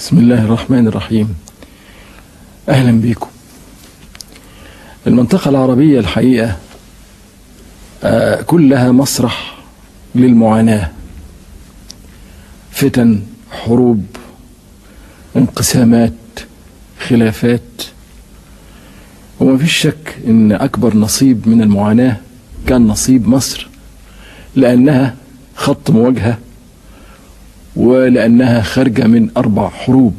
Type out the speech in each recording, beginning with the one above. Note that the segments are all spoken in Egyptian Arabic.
بسم الله الرحمن الرحيم أهلا بكم المنطقة العربية الحقيقة آه، كلها مسرح للمعاناة فتن حروب انقسامات خلافات وما فيش شك ان اكبر نصيب من المعاناة كان نصيب مصر لانها خط مواجهة ولانها خارجة من اربع حروب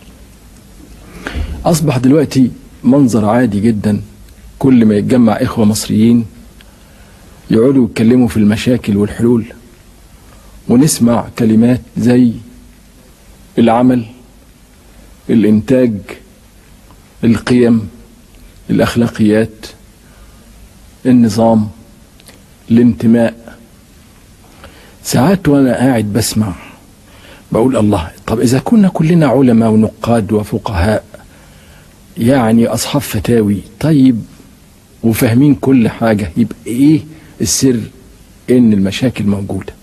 اصبح دلوقتي منظر عادي جدا كل ما يتجمع اخوة مصريين يقعدوا يتكلموا في المشاكل والحلول ونسمع كلمات زي العمل الانتاج القيم الاخلاقيات النظام الانتماء ساعات وانا قاعد بسمع بقول الله طب اذا كنا كلنا علماء ونقاد وفقهاء يعني اصحاب فتاوي طيب وفاهمين كل حاجه يبقى ايه السر ان المشاكل موجوده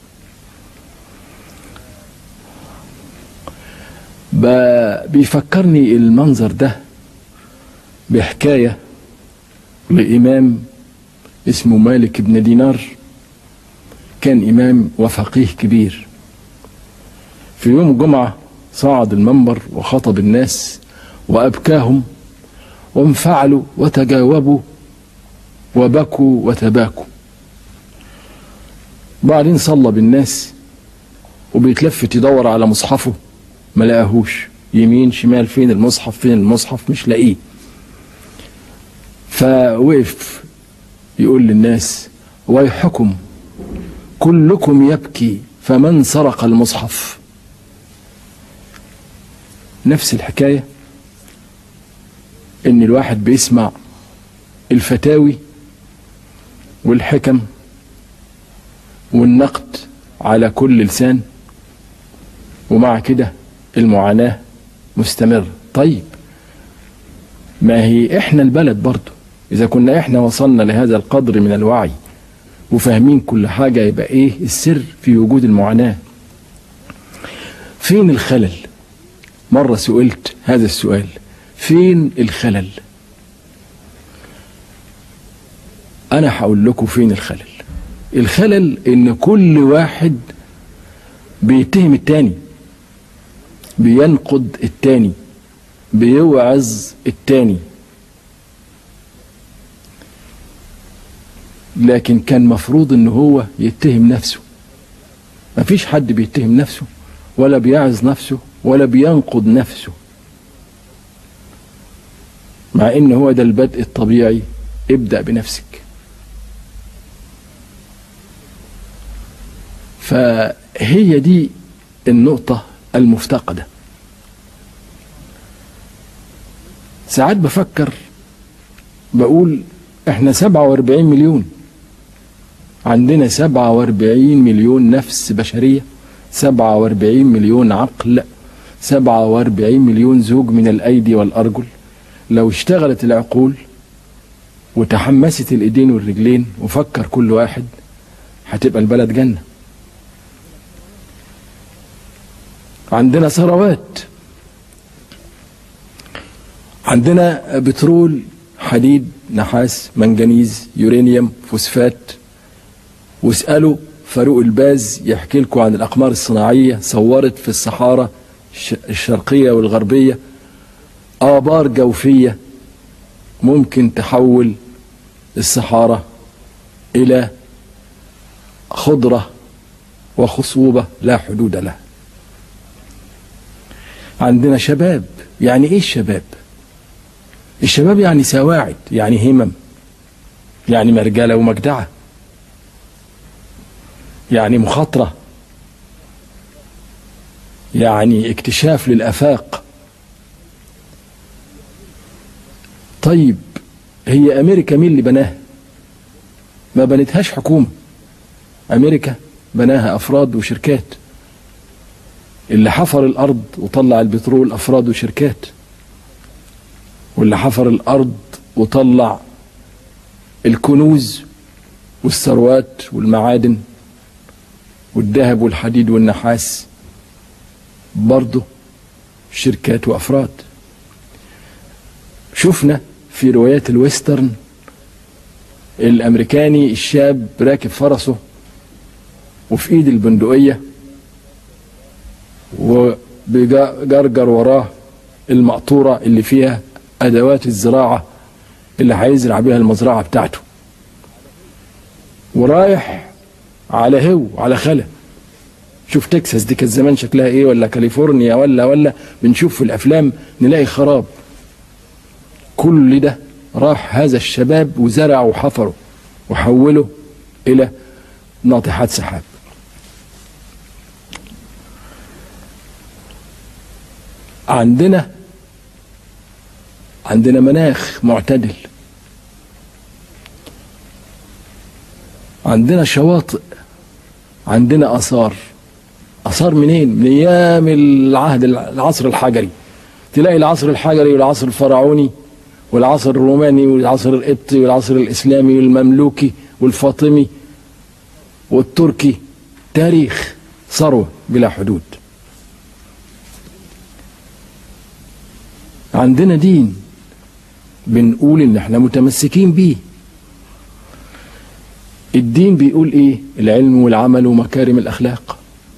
ب- بيفكرني المنظر ده بحكاية لإمام اسمه مالك بن دينار كان إمام وفقيه كبير في يوم الجمعة صعد المنبر وخطب الناس وأبكاهم وانفعلوا وتجاوبوا وبكوا وتباكوا بعدين صلى بالناس وبيتلفت يدور على مصحفه ما لقاهوش يمين شمال فين المصحف فين المصحف مش لاقيه فوقف يقول للناس ويحكم كلكم يبكي فمن سرق المصحف نفس الحكاية ان الواحد بيسمع الفتاوي والحكم والنقد على كل لسان ومع كده المعاناة مستمرة طيب ما هي احنا البلد برضو اذا كنا احنا وصلنا لهذا القدر من الوعي وفاهمين كل حاجة يبقى ايه السر في وجود المعاناة فين الخلل مرة سئلت هذا السؤال فين الخلل انا هقول لكم فين الخلل الخلل ان كل واحد بيتهم التاني بينقد التاني بيوعظ التاني لكن كان مفروض ان هو يتهم نفسه مفيش حد بيتهم نفسه ولا بيعظ نفسه ولا بينقد نفسه مع ان هو ده البدء الطبيعي ابدأ بنفسك فهي دي النقطة المفتقدة ساعات بفكر بقول احنا 47 مليون عندنا 47 مليون نفس بشرية 47 مليون عقل 47 مليون زوج من الأيدي والأرجل لو اشتغلت العقول وتحمست الإيدين والرجلين وفكر كل واحد هتبقى البلد جنة عندنا ثروات عندنا بترول حديد نحاس منجنيز يورانيوم فوسفات واسألوا فاروق الباز يحكي لكم عن الأقمار الصناعية صورت في الصحارى الش- الشرقية والغربية آبار جوفية ممكن تحول الصحارى إلى خضرة وخصوبة لا حدود لها عندنا شباب يعني ايه الشباب الشباب يعني سواعد يعني همم يعني مرجله ومجدعه يعني مخاطره يعني اكتشاف للافاق طيب هي امريكا مين اللي بناها ما بنتهاش حكومه امريكا بناها افراد وشركات اللي حفر الارض وطلع البترول افراد وشركات واللي حفر الارض وطلع الكنوز والثروات والمعادن والذهب والحديد والنحاس برضه شركات وأفراد شفنا في روايات الويسترن الأمريكاني الشاب راكب فرسه وفي إيد البندقية وبيجرجر وراه المقطورة اللي فيها أدوات الزراعة اللي هيزرع بيها المزرعة بتاعته ورايح على هو على خلا شوف تكساس دي كانت زمان شكلها ايه ولا كاليفورنيا ولا ولا بنشوف في الافلام نلاقي خراب كل ده راح هذا الشباب وزرع وحفره وحوله الى ناطحات سحاب عندنا عندنا مناخ معتدل عندنا شواطئ عندنا اثار اثار منين من ايام العهد العصر الحجري تلاقي العصر الحجري والعصر الفرعوني والعصر الروماني والعصر القبطي والعصر الاسلامي والمملوكي والفاطمي والتركي تاريخ ثروه بلا حدود عندنا دين بنقول ان احنا متمسكين بيه الدين بيقول ايه العلم والعمل ومكارم الاخلاق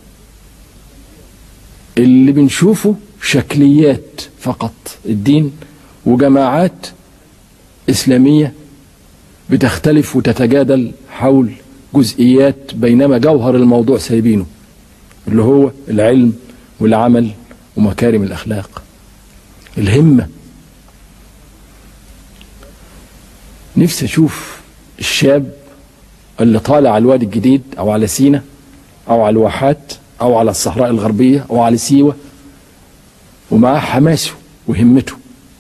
اللي بنشوفه شكليات فقط الدين وجماعات اسلاميه بتختلف وتتجادل حول جزئيات بينما جوهر الموضوع سايبينه اللي هو العلم والعمل ومكارم الاخلاق الهمه نفسي اشوف الشاب اللي طالع على الوادي الجديد او على سينا او على الواحات او على الصحراء الغربيه او على سيوه ومعاه حماسه وهمته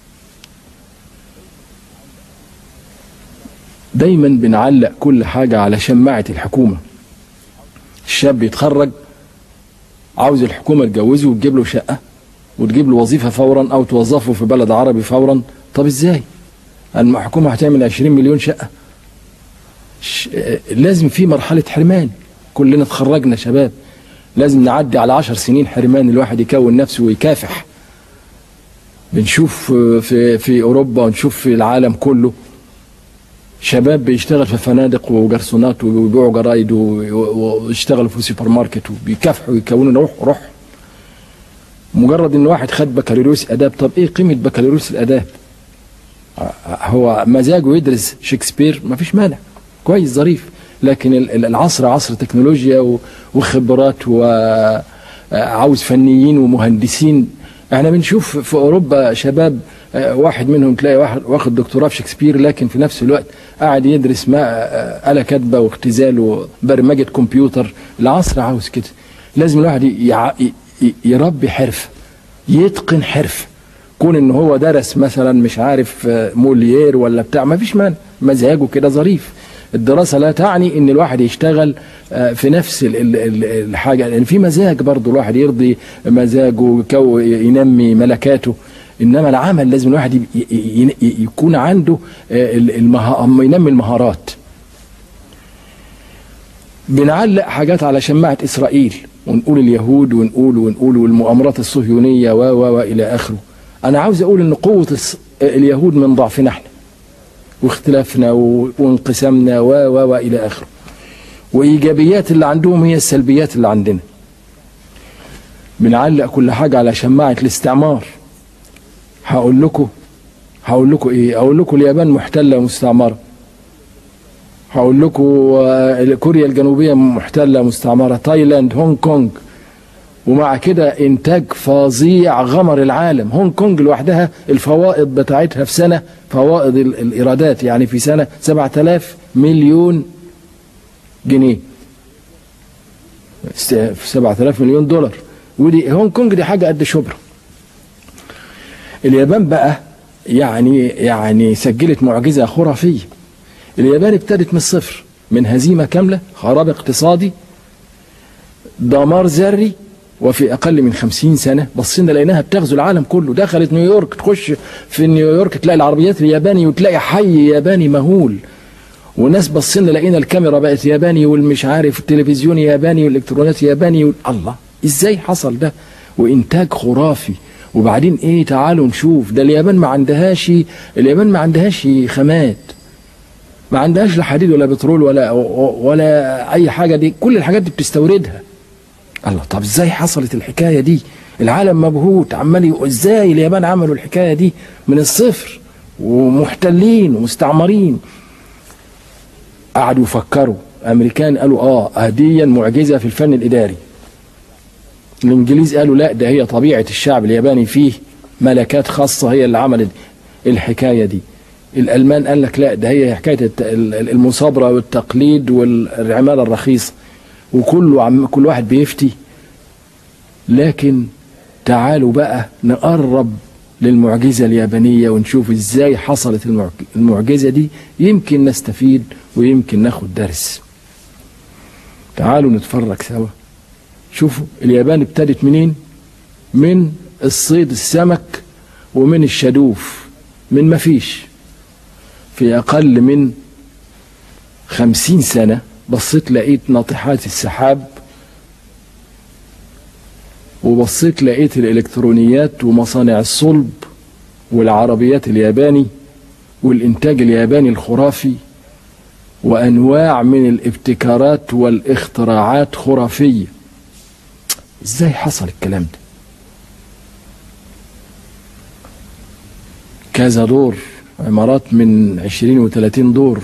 دايما بنعلق كل حاجه على شماعه الحكومه الشاب يتخرج عاوز الحكومه تجوزه وتجيب له شقه وتجيب له وظيفه فورا او توظفه في بلد عربي فورا طب ازاي الحكومه هتعمل 20 مليون شقه لازم في مرحله حرمان كلنا اتخرجنا شباب لازم نعدي على عشر سنين حرمان الواحد يكون نفسه ويكافح بنشوف في في اوروبا ونشوف في العالم كله شباب بيشتغل في فنادق وجرسونات ويبيعوا جرايد ويشتغلوا في سوبر ماركت وبيكافحوا ويكونوا روح روح مجرد ان واحد خد بكالوريوس اداب طب ايه قيمه بكالوريوس الاداب هو مزاجه يدرس شكسبير ما فيش مانع كويس ظريف لكن العصر عصر تكنولوجيا وخبرات وعاوز فنيين ومهندسين احنا بنشوف في اوروبا شباب واحد منهم تلاقي واحد واخد دكتوراه في شكسبير لكن في نفس الوقت قاعد يدرس ما آلة كاتبة واختزال وبرمجة كمبيوتر العصر عاوز كده لازم الواحد يربي حرفة يتقن حرفة كون ان هو درس مثلا مش عارف موليير ولا بتاع ما فيش مانع مزاجه كده ظريف الدراسه لا تعني ان الواحد يشتغل في نفس الحاجه لان في مزاج برضه الواحد يرضي مزاجه ينمي ملكاته انما العمل لازم الواحد يكون عنده المها... ينمي المهارات بنعلق حاجات على شماعه اسرائيل ونقول اليهود ونقول ونقول والمؤامرات الصهيونيه و و والى اخره انا عاوز اقول ان قوه اليهود من ضعفنا احنا واختلافنا وانقسامنا و و والى اخره وايجابيات اللي عندهم هي السلبيات اللي عندنا بنعلق كل حاجه على شماعه الاستعمار هقول لكم هقول لكم ايه اقول لكم اليابان محتله مستعمره هقول لكم كوريا الجنوبيه محتله مستعمره تايلاند هونج كونج ومع كده انتاج فظيع غمر العالم هونج كونج لوحدها الفوائد بتاعتها في سنه فوائد الايرادات يعني في سنه 7000 مليون جنيه 7000 مليون دولار ودي هونج كونج دي حاجه قد شبرا اليابان بقى يعني يعني سجلت معجزه خرافيه اليابان ابتدت من الصفر من هزيمه كامله خراب اقتصادي دمار ذري وفي اقل من خمسين سنه بصينا لقيناها بتغزو العالم كله دخلت نيويورك تخش في نيويورك تلاقي العربيات الياباني وتلاقي حي ياباني مهول وناس بصينا لقينا الكاميرا بقت ياباني والمش عارف التلفزيون ياباني والالكترونيات ياباني وال... الله ازاي حصل ده وانتاج خرافي وبعدين ايه تعالوا نشوف ده اليابان ما عندهاش اليابان ما عندهاش خامات ما عندهاش لا حديد ولا بترول ولا ولا اي حاجه دي كل الحاجات دي بتستوردها الله طب ازاي حصلت الحكايه دي العالم مبهوت عمال ازاي اليابان عملوا الحكايه دي من الصفر ومحتلين ومستعمرين قعدوا يفكروا امريكان قالوا اه هديا معجزه في الفن الاداري الانجليز قالوا لا ده هي طبيعه الشعب الياباني فيه ملكات خاصه هي اللي عملت الحكايه دي الالمان قال لك لا ده هي حكايه المصابره والتقليد والعماله الرخيصه وكله عم كل واحد بيفتي لكن تعالوا بقى نقرب للمعجزه اليابانيه ونشوف ازاي حصلت المعجزه دي يمكن نستفيد ويمكن ناخد درس تعالوا نتفرج سوا شوفوا اليابان ابتدت منين من الصيد السمك ومن الشدوف من ما فيش في أقل من خمسين سنة بصيت لقيت ناطحات السحاب وبصيت لقيت الإلكترونيات ومصانع الصلب والعربيات الياباني والإنتاج الياباني الخرافي وأنواع من الابتكارات والاختراعات خرافية ازاي حصل الكلام ده كذا دور عمارات من عشرين وثلاثين دور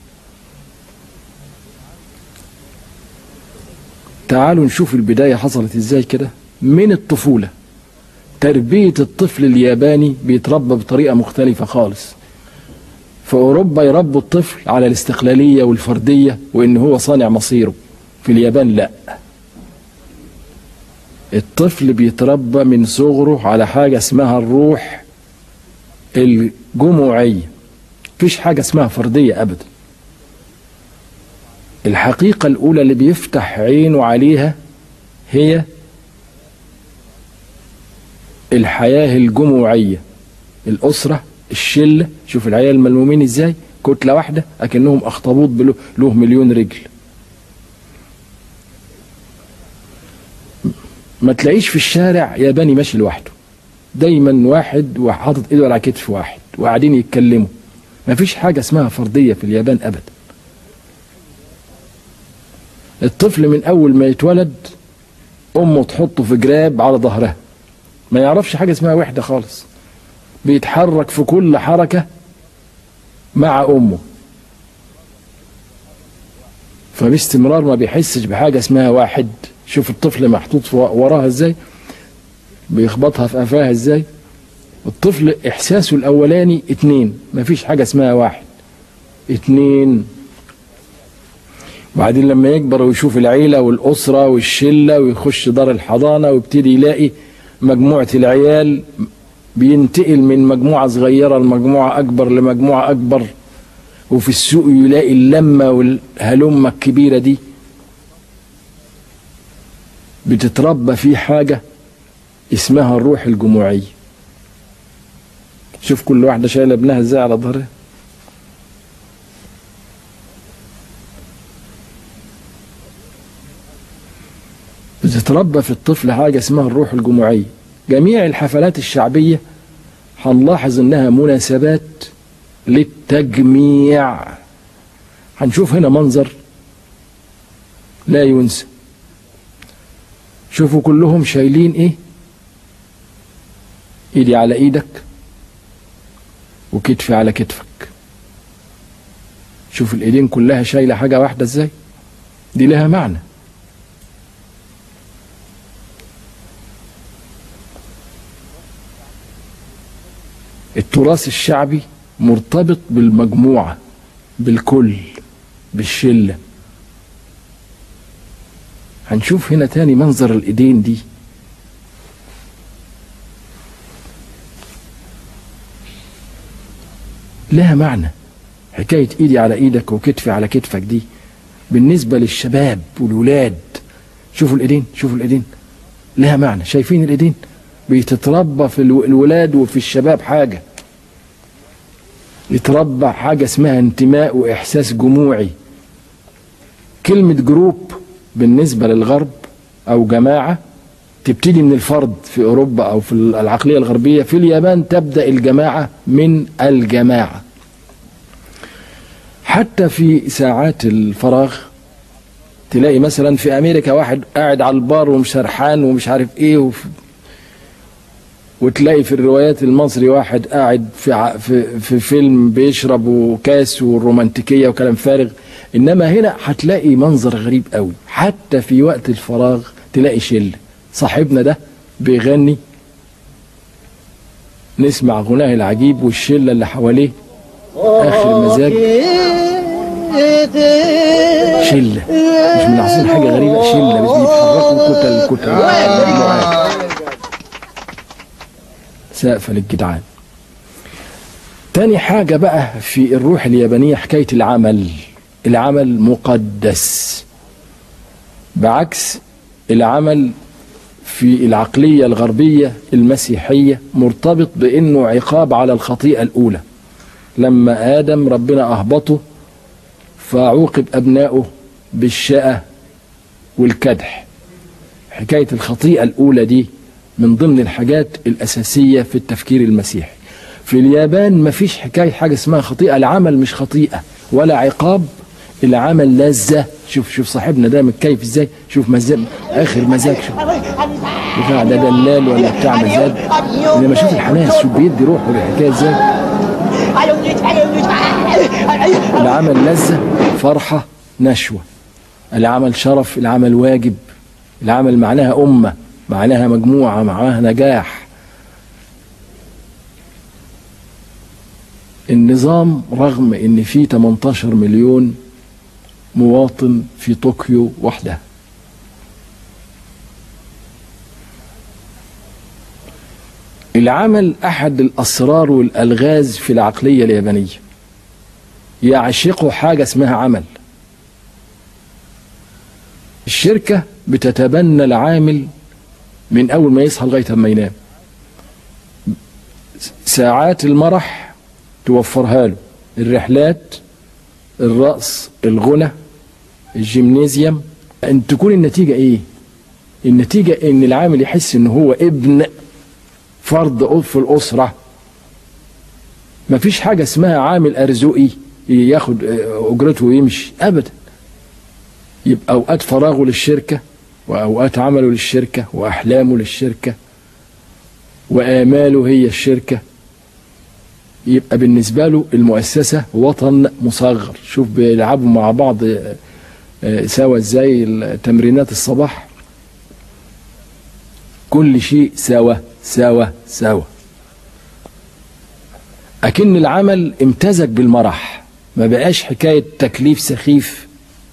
تعالوا نشوف البداية حصلت ازاي كده من الطفولة تربية الطفل الياباني بيتربى بطريقة مختلفة خالص في أوروبا يربوا الطفل على الاستقلالية والفردية وإن هو صانع مصيره في اليابان لأ الطفل بيتربى من صغره على حاجة اسمها الروح الجموعية مفيش حاجة اسمها فردية أبدا الحقيقة الأولى اللي بيفتح عينه عليها هي الحياة الجموعية الأسرة الشلة شوف العيال الملمومين ازاي كتلة واحدة أكنهم أخطبوط له مليون رجل ما تلاقيش في الشارع ياباني ماشي لوحده دايما واحد وحاطط ايده على كتف واحد وقاعدين يتكلموا ما فيش حاجة اسمها فردية في اليابان أبدا الطفل من أول ما يتولد أمه تحطه في جراب على ظهرها ما يعرفش حاجة اسمها وحدة خالص بيتحرك في كل حركة مع أمه فباستمرار ما بيحسش بحاجة اسمها واحد شوف الطفل محطوط وراها ازاي بيخبطها في قفاها ازاي الطفل احساسه الاولاني اتنين مفيش حاجة اسمها واحد اتنين وبعدين لما يكبر ويشوف العيلة والأسرة والشلة ويخش دار الحضانة ويبتدي يلاقي مجموعة العيال بينتقل من مجموعة صغيرة لمجموعة أكبر لمجموعة أكبر وفي السوق يلاقي اللمة والهلمة الكبيرة دي بتتربى في حاجة اسمها الروح الجموعية شوف كل واحدة شايلة ابنها ازاي على ظهرها بتتربى في الطفل حاجة اسمها الروح الجموعية جميع الحفلات الشعبية هنلاحظ انها مناسبات للتجميع هنشوف هنا منظر لا ينسى شوفوا كلهم شايلين ايه ايدي على ايدك وكتفي على كتفك شوف الايدين كلها شايله حاجه واحده ازاي دي لها معنى التراث الشعبي مرتبط بالمجموعه بالكل بالشله هنشوف هنا تاني منظر الايدين دي لها معنى حكاية ايدي على ايدك وكتفي على كتفك دي بالنسبة للشباب والولاد شوفوا الايدين شوفوا الايدين لها معنى شايفين الايدين بيتتربى في الولاد وفي الشباب حاجة يتربى حاجة اسمها انتماء واحساس جموعي كلمة جروب بالنسبة للغرب أو جماعة تبتدي من الفرد في أوروبا أو في العقلية الغربية في اليابان تبدأ الجماعة من الجماعة حتى في ساعات الفراغ تلاقي مثلا في أمريكا واحد قاعد على البار ومش سرحان ومش عارف إيه وف... وتلاقي في الروايات المصري واحد قاعد في ع... في في فيلم بيشرب وكاس والرومانتيكيه وكلام فارغ انما هنا هتلاقي منظر غريب قوي حتى في وقت الفراغ تلاقي شله صاحبنا ده بيغني نسمع غناه العجيب والشله اللي حواليه اخر مزاج شله مش ملاحظين حاجه غريبه شله مش بيتحركوا كتل كتل مجموعات سقف للجدعان تاني حاجة بقى في الروح اليابانية حكاية العمل العمل مقدس بعكس العمل في العقلية الغربية المسيحية مرتبط بأنه عقاب على الخطيئة الأولى لما آدم ربنا أهبطه فعوقب أبنائه بالشقة والكدح حكاية الخطيئة الأولى دي من ضمن الحاجات الأساسية في التفكير المسيحي في اليابان مفيش حكاية حاجة اسمها خطيئة العمل مش خطيئة ولا عقاب العمل لذة شوف شوف صاحبنا ده متكيف ازاي شوف مزاج اخر مزاج شوف بتاع ده دلال ولا بتاع مزاج انما شوف الحماس شوف بيدي روحه للحكايه ازاي العمل لذة فرحة نشوة العمل شرف العمل واجب العمل معناها أمة معناها مجموعة معناها نجاح النظام رغم ان في 18 مليون مواطن في طوكيو وحدها العمل احد الاسرار والالغاز في العقليه اليابانيه يعشقوا حاجه اسمها عمل الشركه بتتبنى العامل من اول ما يصحى لغايه ما ينام ساعات المرح توفرها له الرحلات الرقص الغنى الجيمنيزيوم ان تكون النتيجه ايه النتيجه ان العامل يحس ان هو ابن فرد في الاسره مفيش حاجه اسمها عامل ارزقي ياخد اجرته ويمشي ابدا يبقى اوقات فراغه للشركه واوقات عمله للشركه واحلامه للشركه واماله هي الشركه يبقى بالنسبه له المؤسسه وطن مصغر شوف بيلعبوا مع بعض سوا ازاي تمرينات الصباح كل شيء سوا سوا سوا أكن العمل امتزج بالمرح ما بقاش حكاية تكليف سخيف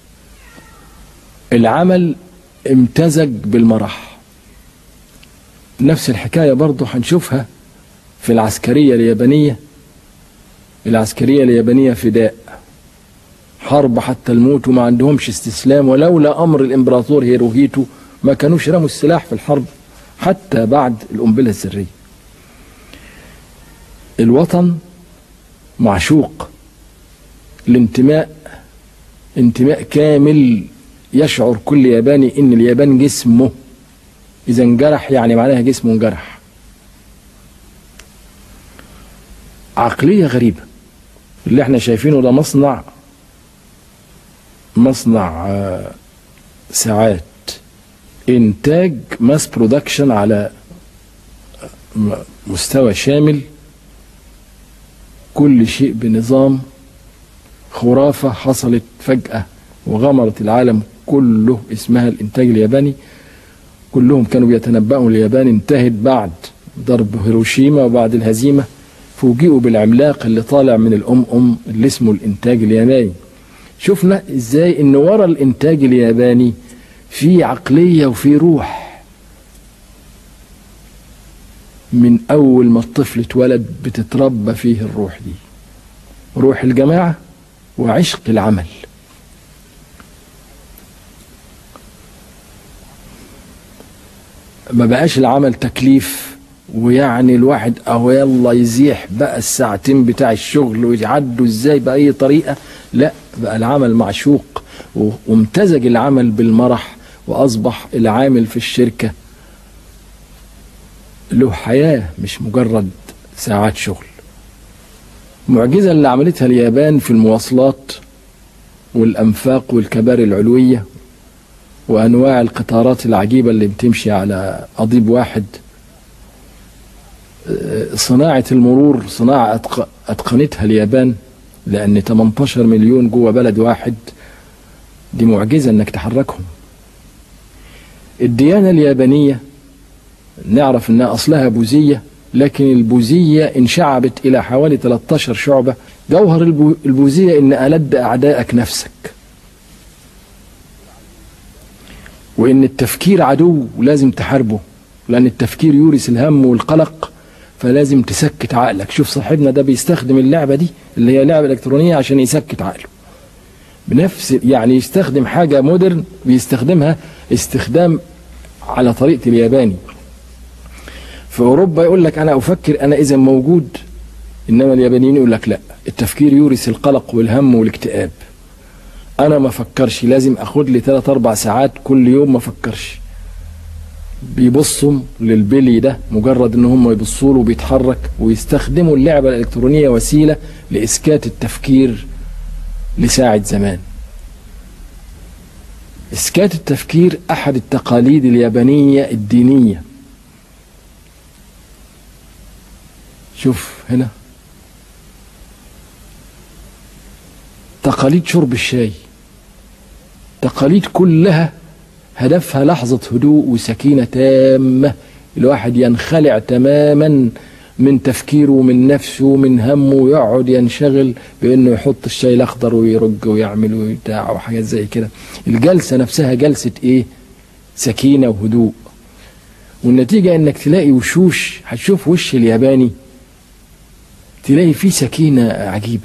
العمل امتزج بالمرح نفس الحكاية برضه هنشوفها في العسكرية اليابانية العسكرية اليابانية فداء حرب حتى الموت وما عندهمش استسلام ولولا أمر الإمبراطور هيروهيتو ما كانوش رموا السلاح في الحرب حتى بعد القنبلة الذرية الوطن معشوق الانتماء انتماء كامل يشعر كل ياباني ان اليابان جسمه اذا انجرح يعني معناها جسمه انجرح عقلية غريبة اللي احنا شايفينه ده مصنع مصنع ساعات انتاج ماس برودكشن على مستوى شامل كل شيء بنظام خرافة حصلت فجأة وغمرت العالم كله اسمها الإنتاج الياباني كلهم كانوا بيتنبأوا اليابان انتهت بعد ضرب هيروشيما وبعد الهزيمة فوجئوا بالعملاق اللي طالع من الأم أم اللي اسمه الإنتاج الياباني شفنا إزاي إن ورا الإنتاج الياباني في عقلية وفي روح من أول ما الطفل اتولد بتتربى فيه الروح دي روح الجماعة وعشق العمل ما بقاش العمل تكليف ويعني الواحد اهو يلا يزيح بقى الساعتين بتاع الشغل ويعدوا ازاي بأي طريقة لا بقى العمل معشوق وامتزج العمل بالمرح واصبح العامل في الشركه له حياة مش مجرد ساعات شغل المعجزة اللي عملتها اليابان في المواصلات والأنفاق والكباري العلوية وأنواع القطارات العجيبة اللي بتمشي على قضيب واحد صناعة المرور صناعة أتق... أتقنتها اليابان لأن 18 مليون جوه بلد واحد دي معجزة إنك تحركهم الديانة اليابانية نعرف إنها أصلها بوذية لكن البوذية انشعبت إلى حوالي 13 شعبة جوهر البو... البوذية إن ألد أعدائك نفسك وإن التفكير عدو ولازم تحاربه لأن التفكير يورث الهم والقلق فلازم تسكت عقلك شوف صاحبنا ده بيستخدم اللعبة دي اللي هي لعبة إلكترونية عشان يسكت عقله بنفس يعني يستخدم حاجة مودرن بيستخدمها استخدام على طريقة الياباني في أوروبا يقول لك أنا أفكر أنا إذا موجود إنما اليابانيين يقول لك لا التفكير يورث القلق والهم والاكتئاب أنا ما أفكرش لازم أخد لي ثلاث أربع ساعات كل يوم ما أفكرش بيبصوا للبلي ده مجرد ان هم يبصوا له بيتحرك ويستخدموا اللعبه الالكترونيه وسيله لاسكات التفكير لساعه زمان. اسكات التفكير احد التقاليد اليابانيه الدينيه. شوف هنا تقاليد شرب الشاي تقاليد كلها هدفها لحظة هدوء وسكينة تامة الواحد ينخلع تماما من تفكيره ومن نفسه ومن همه ويقعد ينشغل بانه يحط الشاي الاخضر ويرج ويعمل وبتاع وحاجات زي كده الجلسة نفسها جلسة ايه سكينة وهدوء والنتيجة انك تلاقي وشوش هتشوف وش الياباني تلاقي فيه سكينة عجيبة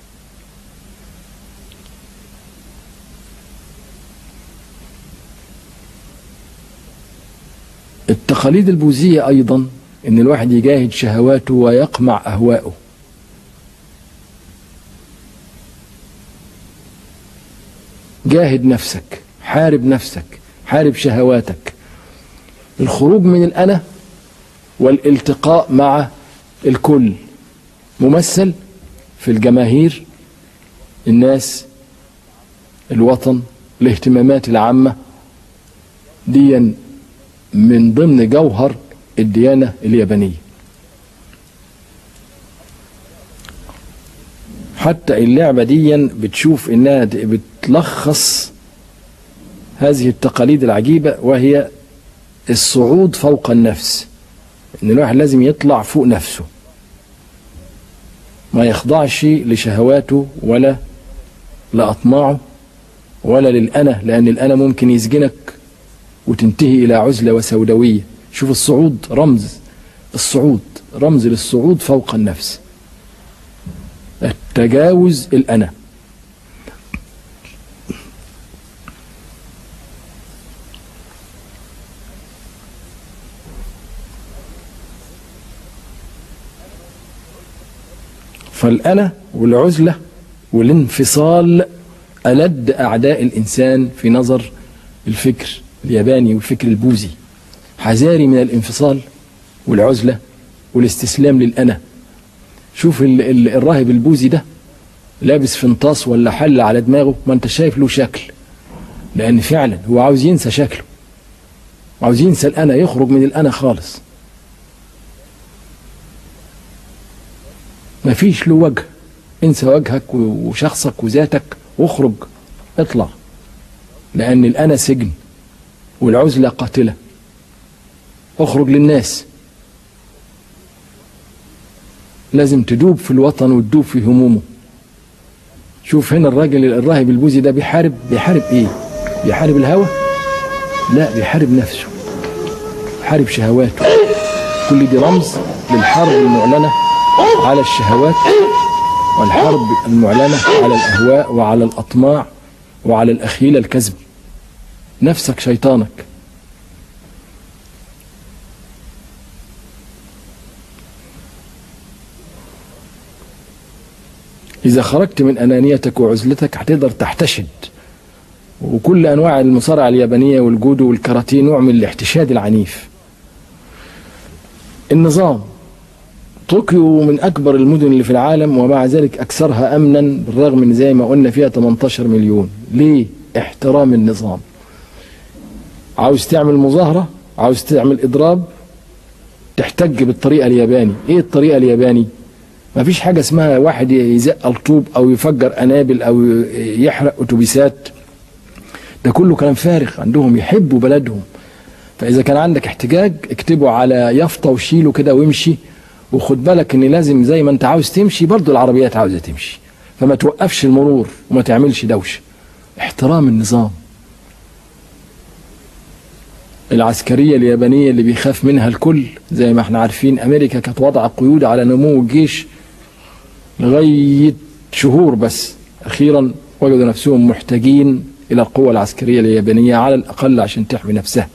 التقاليد البوذية أيضا إن الواحد يجاهد شهواته ويقمع أهواءه جاهد نفسك حارب نفسك حارب شهواتك الخروج من الأنا والالتقاء مع الكل ممثل في الجماهير الناس الوطن الاهتمامات العامة ديا من ضمن جوهر الديانة اليابانية حتى اللعبة دي بتشوف انها بتلخص هذه التقاليد العجيبة وهي الصعود فوق النفس ان الواحد لازم يطلع فوق نفسه ما يخضعش لشهواته ولا لأطماعه ولا للأنا لأن الأنا ممكن يسجنك وتنتهي إلى عزلة وسوداوية شوف الصعود رمز الصعود رمز للصعود فوق النفس التجاوز الأنا فالأنا والعزلة والانفصال ألد أعداء الإنسان في نظر الفكر الياباني والفكر البوذي حذاري من الانفصال والعزلة والاستسلام للأنا شوف ال ال الراهب البوذي ده لابس فنطاس ولا حل على دماغه ما انت شايف له شكل لأن فعلا هو عاوز ينسى شكله عاوز ينسى الأنا يخرج من الأنا خالص مفيش له وجه انسى وجهك وشخصك وذاتك واخرج اطلع لأن الأنا سجن والعزلة قاتلة اخرج للناس لازم تدوب في الوطن وتدوب في همومه شوف هنا الراجل الراهب البوذي ده بيحارب بيحارب ايه بيحارب الهوى لا بيحارب نفسه بيحارب شهواته كل دي رمز للحرب المعلنة على الشهوات والحرب المعلنة على الأهواء وعلى الأطماع وعلى الأخيلة الكذب نفسك شيطانك إذا خرجت من أنانيتك وعزلتك هتقدر تحتشد وكل أنواع المصارعة اليابانية والجودو والكاراتيه نوع من الاحتشاد العنيف النظام طوكيو من اكبر المدن اللي في العالم ومع ذلك اكثرها امنا بالرغم من زي ما قلنا فيها 18 مليون ليه احترام النظام عاوز تعمل مظاهره عاوز تعمل اضراب تحتج بالطريقه الياباني ايه الطريقه الياباني ما فيش حاجه اسمها واحد يزق الطوب او يفجر انابل او يحرق اتوبيسات ده كله كلام فارغ عندهم يحبوا بلدهم فاذا كان عندك احتجاج اكتبه على يافطه وشيله كده وامشي وخد بالك ان لازم زي ما انت عاوز تمشي برضو العربيات عاوزه تمشي فما توقفش المرور وما تعملش دوشه احترام النظام العسكرية اليابانية اللي بيخاف منها الكل زي ما احنا عارفين أمريكا كانت وضع قيود على نمو الجيش لغاية شهور بس أخيرا وجدوا نفسهم محتاجين إلى القوة العسكرية اليابانية على الأقل عشان تحمي نفسها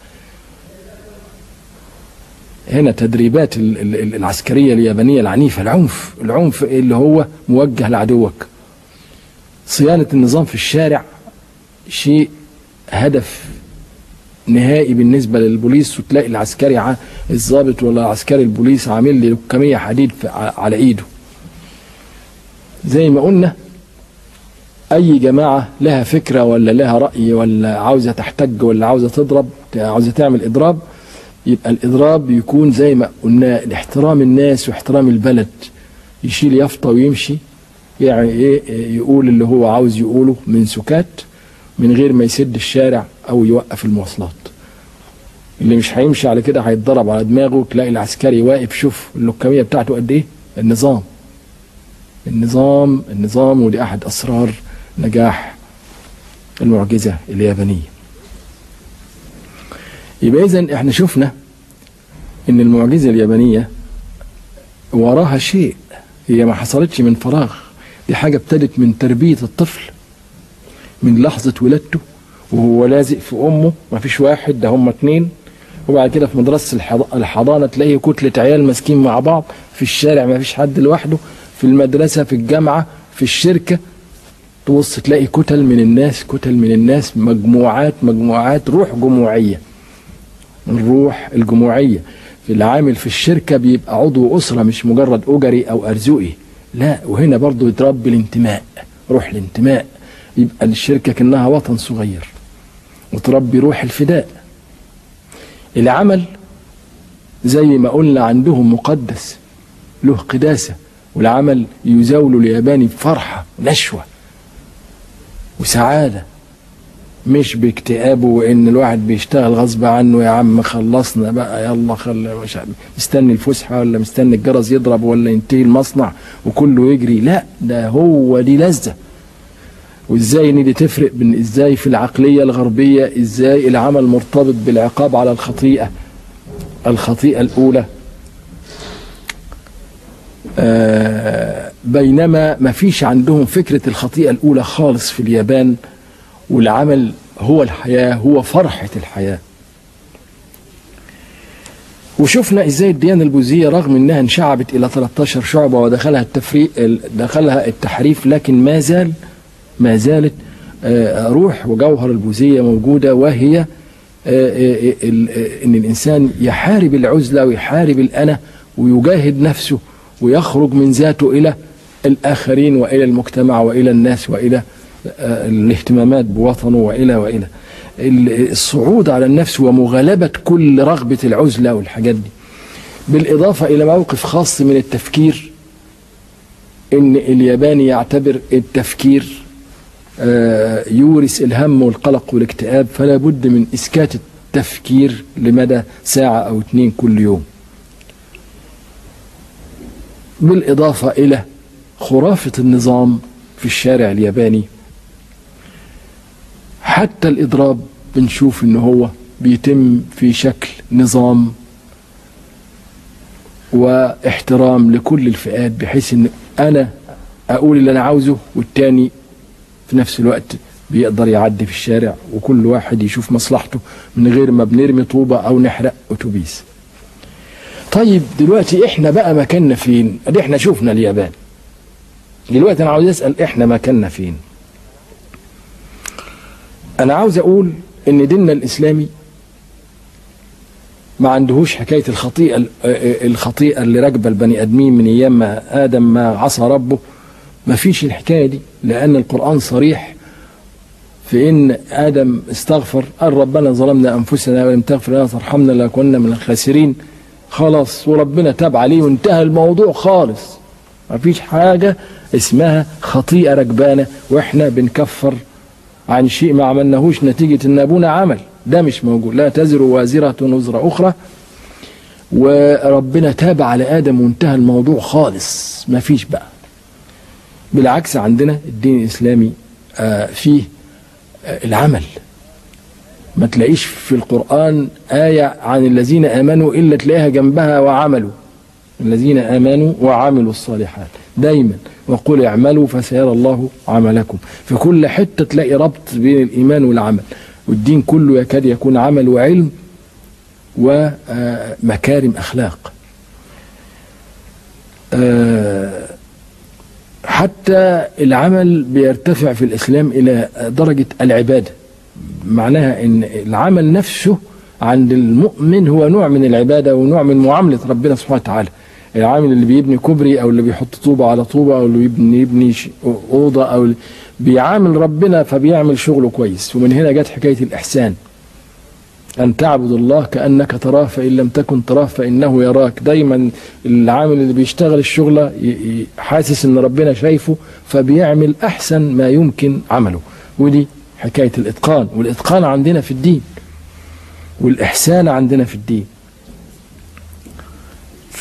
هنا تدريبات العسكرية اليابانية العنيفة العنف العنف اللي هو موجه لعدوك صيانة النظام في الشارع شيء هدف نهائي بالنسبة للبوليس وتلاقي العسكري الضابط ولا عسكري البوليس عامل لي لكمية حديد على ايده زي ما قلنا اي جماعة لها فكرة ولا لها رأي ولا عاوزة تحتج ولا عاوزة تضرب عاوزة تعمل اضراب يبقى الاضراب يكون زي ما قلنا احترام الناس واحترام البلد يشيل يافطة ويمشي يعني ايه يقول اللي هو عاوز يقوله من سكات من غير ما يسد الشارع او يوقف المواصلات اللي مش هيمشي على كده هيتضرب على دماغه تلاقي العسكري واقف شوف اللكميه بتاعته قد ايه النظام النظام النظام ودي احد اسرار نجاح المعجزه اليابانيه يبقى اذا احنا شفنا ان المعجزه اليابانيه وراها شيء هي ما حصلتش من فراغ دي حاجه ابتدت من تربيه الطفل من لحظة ولادته وهو لازق في أمه ما فيش واحد ده هم اتنين وبعد كده في مدرسة الحضانة تلاقي كتلة عيال ماسكين مع بعض في الشارع ما فيش حد لوحده في المدرسة في الجامعة في الشركة تبص تلاقي كتل من الناس كتل من الناس مجموعات مجموعات روح جموعية الروح الجموعية في العامل في الشركة بيبقى عضو أسرة مش مجرد أجري أو أرزقي لا وهنا برضو يتربي الانتماء روح الانتماء يبقى الشركة كأنها وطن صغير وتربي روح الفداء العمل زي ما قلنا عندهم مقدس له قداسة والعمل يزاول الياباني بفرحة ونشوة وسعادة مش باكتئابه وان الواحد بيشتغل غصب عنه يا عم خلصنا بقى يلا خل مش مستني الفسحه ولا مستني الجرس يضرب ولا ينتهي المصنع وكله يجري لا ده هو دي لذه وازاي ان دي تفرق بين ازاي في العقليه الغربيه ازاي العمل مرتبط بالعقاب على الخطيئه الخطيئه الاولى آه بينما ما فيش عندهم فكره الخطيئه الاولى خالص في اليابان والعمل هو الحياه هو فرحه الحياه وشفنا ازاي الديانه البوذيه رغم انها انشعبت الى 13 شعبه ودخلها التفريق دخلها التحريف لكن ما زال ما زالت روح وجوهر البوذية موجودة وهي ان الانسان يحارب العزلة ويحارب الانا ويجاهد نفسه ويخرج من ذاته الى الاخرين والى المجتمع والى الناس والى الاهتمامات بوطنه والى والى الصعود على النفس ومغالبة كل رغبة العزلة والحاجات دي بالإضافة إلى موقف خاص من التفكير إن الياباني يعتبر التفكير يورث الهم والقلق والاكتئاب فلا بد من إسكات التفكير لمدى ساعة أو اتنين كل يوم بالإضافة إلى خرافة النظام في الشارع الياباني حتى الإضراب بنشوف إن هو بيتم في شكل نظام واحترام لكل الفئات بحيث إن أنا أقول اللي أنا عاوزه والتاني في نفس الوقت بيقدر يعدي في الشارع وكل واحد يشوف مصلحته من غير ما بنرمي طوبة أو نحرق أتوبيس طيب دلوقتي احنا بقى مكاننا فين ادي احنا شفنا اليابان دلوقتي انا عاوز اسال احنا مكاننا فين انا عاوز اقول ان ديننا الاسلامي ما عندهوش حكاية الخطيئة الخطيئة اللي راكبة البني آدمين من أيام ما آدم ما عصى ربه ما فيش الحكاية دي لأن القرآن صريح في إن آدم استغفر قال ربنا ظلمنا أنفسنا ولم تغفر لنا ترحمنا لكنا من الخاسرين خلاص وربنا تاب عليه وانتهى الموضوع خالص ما فيش حاجة اسمها خطيئة ركبانة واحنا بنكفر عن شيء ما عملناهوش نتيجة ان ابونا عمل ده مش موجود لا تزر وازرة وزر اخرى وربنا تاب على ادم وانتهى الموضوع خالص ما فيش بقى بالعكس عندنا الدين الاسلامي آه فيه آه العمل ما تلاقيش في القرآن آية عن الذين آمنوا إلا تلاقيها جنبها وعملوا الذين آمنوا وعملوا الصالحات دايما وقل اعملوا فسيرى الله عملكم في كل حتة تلاقي ربط بين الإيمان والعمل والدين كله يكاد يكون عمل وعلم ومكارم أخلاق حتى العمل بيرتفع في الإسلام إلى درجة العبادة معناها ان العمل نفسه عند المؤمن هو نوع من العباده ونوع من معامله ربنا سبحانه وتعالى العامل اللي بيبني كوبري او اللي بيحط طوبه على طوبه او اللي يبني يبني اوضه او بيعامل ربنا فبيعمل شغله كويس ومن هنا جت حكايه الاحسان ان تعبد الله كانك تراه فان لم تكن تراه فانه يراك دايما العامل اللي بيشتغل الشغله حاسس ان ربنا شايفه فبيعمل احسن ما يمكن عمله ودي حكاية الإتقان والإتقان عندنا في الدين والإحسان عندنا في الدين ف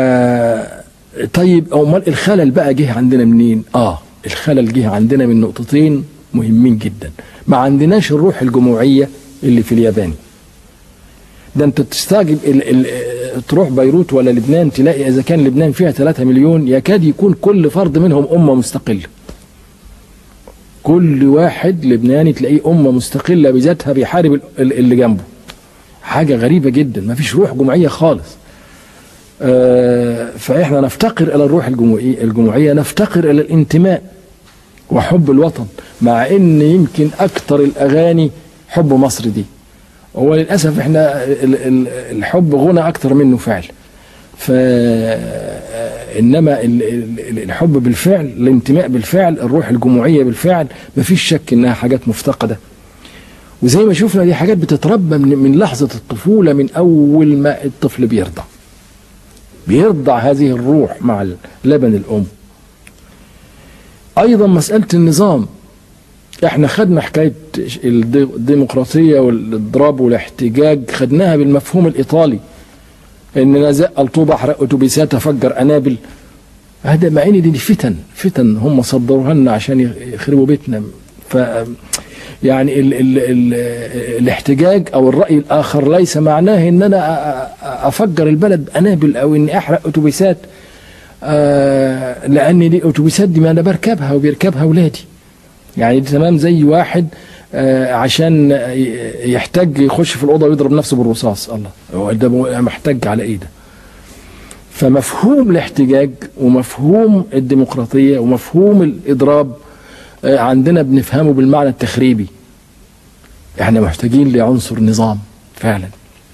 طيب أمال الخلل بقى جه عندنا منين؟ آه الخلل جه عندنا من نقطتين مهمين جدا ما عندناش الروح الجموعية اللي في الياباني ده انت تستعجب ال ال تروح بيروت ولا لبنان تلاقي اذا كان لبنان فيها 3 مليون يكاد يكون كل فرد منهم امه مستقله كل واحد لبناني تلاقيه أمة مستقلة بذاتها بيحارب اللي جنبه حاجة غريبة جدا ما فيش روح جمعية خالص آه فإحنا نفتقر إلى الروح الجمعية, الجمعية نفتقر إلى الانتماء وحب الوطن مع إن يمكن أكتر الأغاني حب مصر دي هو للأسف إحنا الحب غنى أكتر منه فعل ف انما الحب بالفعل الانتماء بالفعل الروح الجموعيه بالفعل مفيش شك انها حاجات مفتقده وزي ما شفنا دي حاجات بتتربى من, من لحظه الطفوله من اول ما الطفل بيرضع بيرضع هذه الروح مع لبن الام ايضا مساله النظام احنا خدنا حكايه الديمقراطيه والاضراب والاحتجاج خدناها بالمفهوم الايطالي ان انا زق الطوبه احرق اتوبيسات افجر انابل هذا مع ان دي فتن فتن هم صدروها لنا عشان يخربوا بيتنا ف يعني ال ال ال الاحتجاج او الراي الاخر ليس معناه ان انا افجر البلد انابل او اني احرق اتوبيسات آه لان دي اتوبيسات دي ما انا بركبها وبيركبها اولادي يعني دي تمام زي واحد آه عشان يحتاج يخش في الاوضه ويضرب نفسه بالرصاص الله هو ده محتاج على ايه ده فمفهوم الاحتجاج ومفهوم الديمقراطيه ومفهوم الاضراب آه عندنا بنفهمه بالمعنى التخريبي احنا محتاجين لعنصر نظام فعلا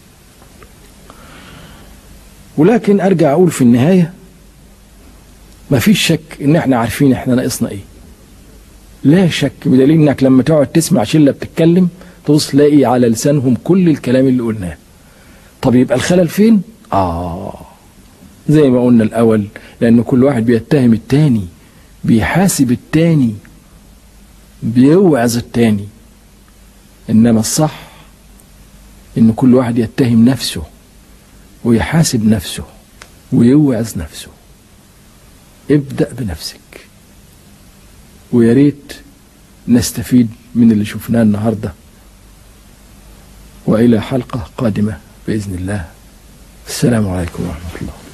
ولكن ارجع اقول في النهايه مفيش شك ان احنا عارفين احنا ناقصنا ايه لا شك بدليل انك لما تقعد تسمع شله بتتكلم تبص تلاقي على لسانهم كل الكلام اللي قلناه طب يبقى الخلل فين اه زي ما قلنا الاول لان كل واحد بيتهم التاني بيحاسب التاني بيوعظ التاني انما الصح ان كل واحد يتهم نفسه ويحاسب نفسه ويوعظ نفسه ابدأ بنفسك ويا ريت نستفيد من اللي شفناه النهارده والى حلقه قادمه باذن الله السلام عليكم ورحمه الله